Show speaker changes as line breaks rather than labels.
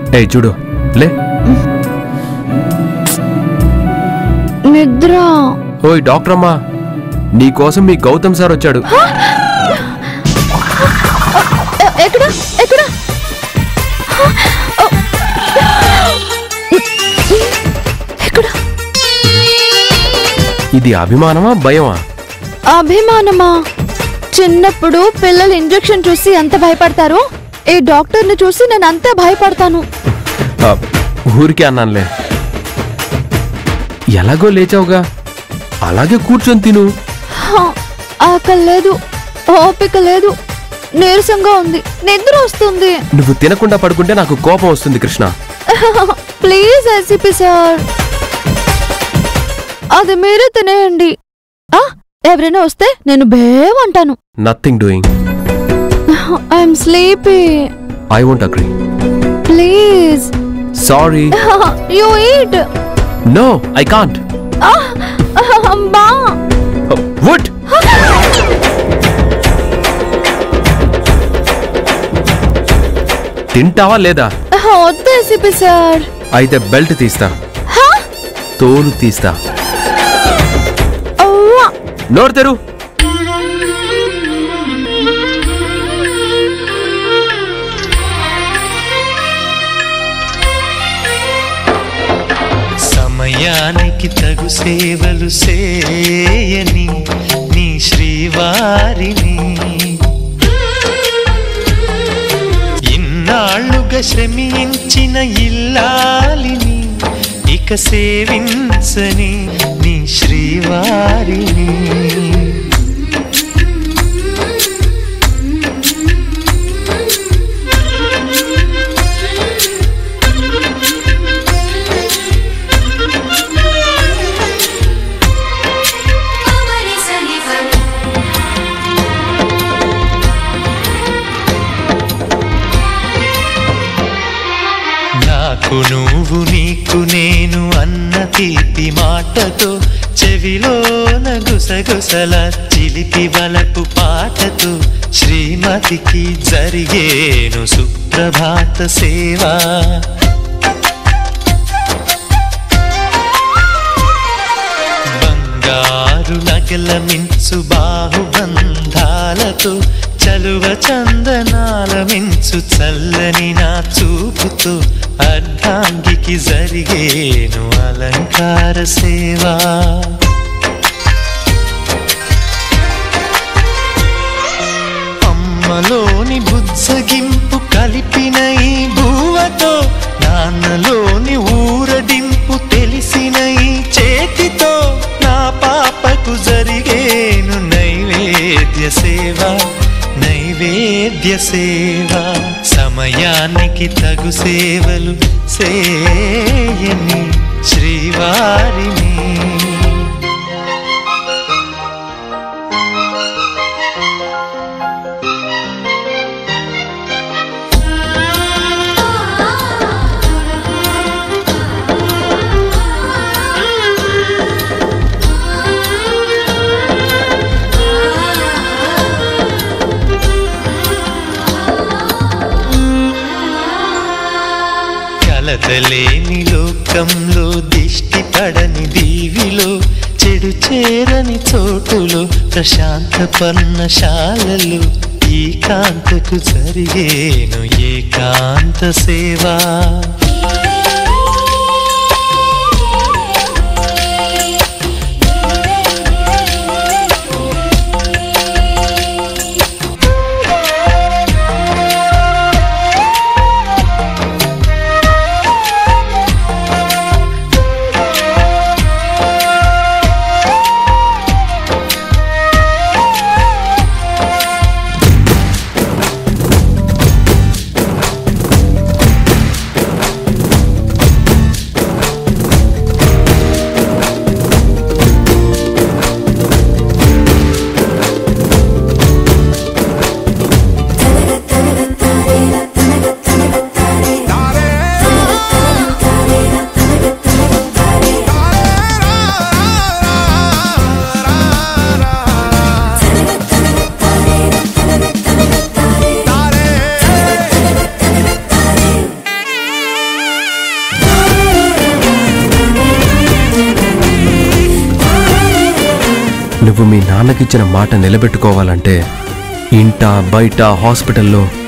ఏ చూడు లే
నిద్ర
ఓయ్ డాక్టర్ అమ్మా నీకోసం మీ గౌతమ్ సార్ వచ్చాడు
ఎ- ఎక్కడ ఎక్కడ ఎక్కడ
ఇది అభిమానమా భయమా
అభిమానమా చిన్నప్పుడు పిల్లలు ఇంజెక్షన్ చూసి ఎంత భయపడతారో ఈ డాక్టర్ని చూసి నేను అంతే భయపడతాను
ఆ, ఊరికే అన్నానులే ఎలాగో లేచావుగా అలాగే కూర్చొని తిను
హ, ఆకలి లేదు ఓపిక లేదు నీరసంగా ఉంది నిద్ర వస్తుంది
నువ్వు తినకుండా పడుకుంటే నాకు కోపం వస్తుంది కృష్ణ
ప్లీజ్ ఐసిపి సార్ అది మీరే తినేయండి ఆ, ఎవరైనా వస్తే నేను బేవంటాను
nothing doing
I'm sleepy
I won't agree
please
sorry
you eat
no I can't
బా
వుడ్ తింటావా లేదా
వద్దు ఐసిపి సార్
అయితే బెల్ట్ తీస్తా తోలు తీస్తా
అవ్వా
నోరు తెరు
సమయానికి తగు సేవలు సేయని నీ శ్రీవారిని ఇన్నాళ్ళుగా శ్రమించిన ఇల్లాలిని ఇక సేవించని నీ శ్రీవారిని నాకు నువ్వు నీకు నేను అన్న తీపి మాటతో చెవిలోన గుసగుసల చిలిపి వలపు పాటతో శ్రీమతికి జరిగేను సుప్రభాత సేవా బంగారు నగల మించు బాహుబంధాలతో చలువ చందనాల మించు చల్లని నా చూపుతో అర్ధాంగికి జరిగేను అలంకార సేవా అమ్మలోని బుజ్జగింపు కలిపిన ఈ భూవతో నాన్నలోని ఊరడింపు తెలిసిన ఈ చేతితో నా పాపకు జరిగేను నైవేద్య సేవ నైవేద్య సేవ సమయానికి తగు సేవలు సేయని శ్రీవారిని కలతలేని లోకంలో దిష్టి పడని దీవిలో చెడు చేరని చోటులో ప్రశాంత పర్ణశాలలు ఈ కాంతకు జరిగేను ఏకాంత సేవా
నువ్వు మీ నాన్నకిచ్చిన మాట నిలబెట్టుకోవాలంటే ఇంట బయట హాస్పిటల్లో